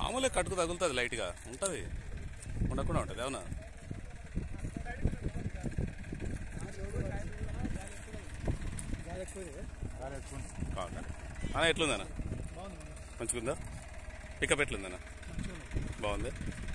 మామూలుగా కట్టుకు తగులుతుంది లైట్గా ఉంటుంది ఉండకుండా ఉంటుంది అవునా కావాలా అన్న ఎట్లుందన్న మంచిగుందా పికప్ ఎట్లుందన్న బాగుంది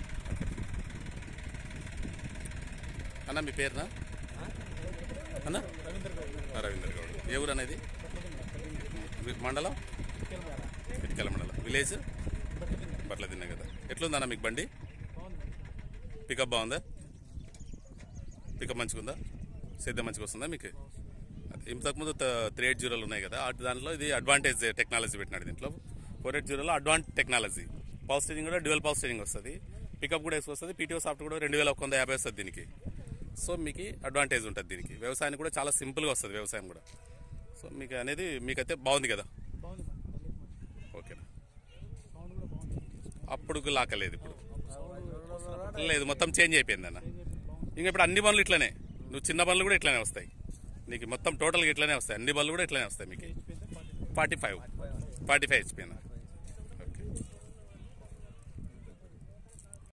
అన్న మీ పేరునా అన్న ఆ, రవీందర్ గౌడ్ ఏ ఊరు అనేది వి- మండలం ఇటుకల మండలం విలేజ్ బట్ల తిన్నా కదా ఎట్లుందన్న మీకు బండి పికప్ బాగుందా పికప్ మంచిగుందా సిద్ధం మంచిగా వస్తుందా మీకు అదే, ఇంతకుముందు త్రీ ఎయిట్ జీరోలు ఉన్నాయి కదా అటు దాంట్లో ఇది అడ్వాంటేజ్ టెక్నాలజీ పెట్టినాడు దీంట్లో ఫోర్ ఎయిట్ జీరోలో అడ్వాంట్ టెక్నాలజీ పవర్ స్టేరింగ్ కూడా డ్యువల్ పవర్ స్టేరింగ్ వస్తుంది పికప్ కూడా వస్తుంది పీటీఓ సాఫ్ట్ కూడా రెండు వేల ఒక వంద యాభై వస్తుంది దీనికి సో మీకు అడ్వాంటేజ్ ఉంటుంది దీనికి వ్యవసాయానికి కూడా చాలా సింపుల్గా వస్తుంది వ్యవసాయం కూడా సో మీకు అనేది మీకైతే బాగుంది కదా బాగుంది ఓకేనా సౌండ్ కూడా బాగుంది అప్పుడు లాకలేదు ఇప్పుడు లేదు మొత్తం చేంజ్ అయిపోయింది అన్న ఇంకా ఇప్పుడు అన్ని పనులు ఇట్లనే నువ్వు చిన్న పనులు కూడా ఇట్లానే వస్తాయి నీకు మొత్తం టోటల్గా ఇట్లానే వస్తాయి అన్ని పనులు కూడా ఇట్లానే వస్తాయి మీకు forty five forty five HP అన్న